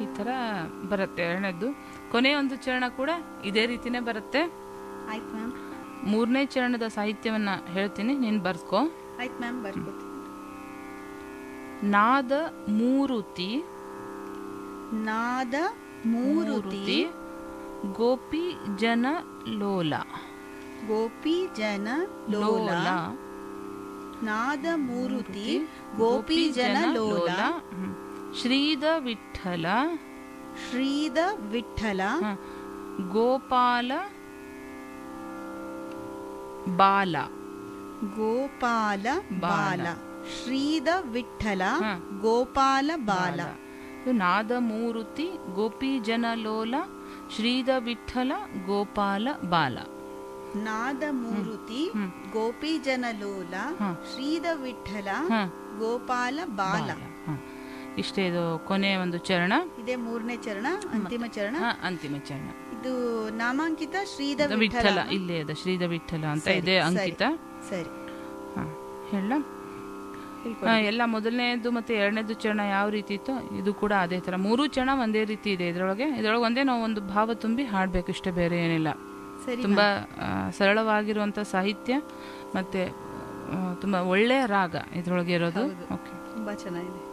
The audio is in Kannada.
ಈ ಥರ ಬರುತ್ತೆ ಎರಡನೇದ್ದು ಕೊನೆಯ ಒಂದು ಚರಣ ಕೂಡ ಇದೇ ರೀತಿನೇ ಬರುತ್ತೆ ಆಯ್ತು ಮ್ಯಾಮ್ ಮೂರನೇ ಚರಣದ ಸಾಹಿತ್ಯವನ್ನ ಹೇಳ್ತೀನಿ ನೀನು ಬರ್ಸ್ಕೊ ಆಯ್ತು ಮ್ಯಾಮ್ ಬರ್ಕೋತೀನಿ ನಾದ ಮೂರುತಿ ನಾದ ಮೂರುತಿ ಗೋಪಿ ಜನ ಲೋಲ ಗೋಪಿ ಜನ ಲೋಲ ನಾದ ಮೂರುತಿ ಗೋಪಿ ಜನ ಲೋಲ ಹ್ಮ್. ಶ್ರೀದ ವಿಠಲ ಶ್ರೀದ ವಿಠಲ ಹ. ಗೋಪಾಲ ಬಾಲ ಗೋಪಾಲ ಬಾಲ ಶ್ರೀದ ವಿಠಲ ಹ. ಗೋಪಾಲ ಬಾಲ ಇದು ನಾದ ಮೂರುತಿ ಗೋಪಿ ಜನ ಲೋಲ ಶ್ರೀದ ವಿಠಲ ಗೋಪಾಲ ಬಾಲ ನಾದ ಮೂರುತಿ ಹ್ಮ್. ಗೋಪಿ ಜನ ಲೋಲ ಹ. ಶ್ರೀದ ವಿಠಲ ಹ. ಗೋಪಾಲ ಬಾಲ ಹ. ಇಷ್ಟೇ ಇದು ಕೊನೆಯ ಒಂದು ಚರಣ ಇದೇ ಮೂರನೇ ಚರಣ ಅಂತಿಮ ಚರಣ ಹ, ಅಂತಿಮ ಚರಣ ಇದು ನಾಮಾಂಕಿತ ಶ್ರೀದ ಇದು ವಿಠಲ ವಿಠಲ ಇಲ್ಲೇ ಅದ ಶ್ರೀದ ವಿಠಲ ಅಂತ ಸರಿ, ಇದೆ ಸರಿ. ಅಂಕಿತ ಸರಿ ಹ, ಹೇಳ ಹೇಳ್ಕೊಡಿ. ಹ, ಎಲ್ಲ ಮೊದಲನೇದು ಮತ್ತೆ ಎರಡನೇದು ಚರಣ ಯಾವ ರೀತಿ ಇತ್ತು ಇದು ಕೂಡ ಅದೇ ತರ ಮೂರು ಚರಣ ಒಂದೇ ರೀತಿ ಇದೆ ಇದ್ರೊಳಗೆ ಇದ್ರೊಳಗೆ ಒಂದೇ ನಾವು ಒಂದು ಭಾವ ತುಂಬಿ ಹಾಡ್ಬೇಕು ಇಷ್ಟೇ ಬೇರೆ ಏನಿಲ್ಲ ಸರಿ ತುಂಬಾ ಆ, ಸರಳವಾಗಿರುವಂತ ಸಾಹಿತ್ಯ ಮತ್ತೆ ಆ, ತುಂಬಾ ಒಳ್ಳೆಯ ರಾಗ ಇದ್ರೊಳಗೆ ಇರೋದು ಹೌದು. ಓಕೆ ತುಂಬಾ ಚೆನ್ನಾಗಿದೆ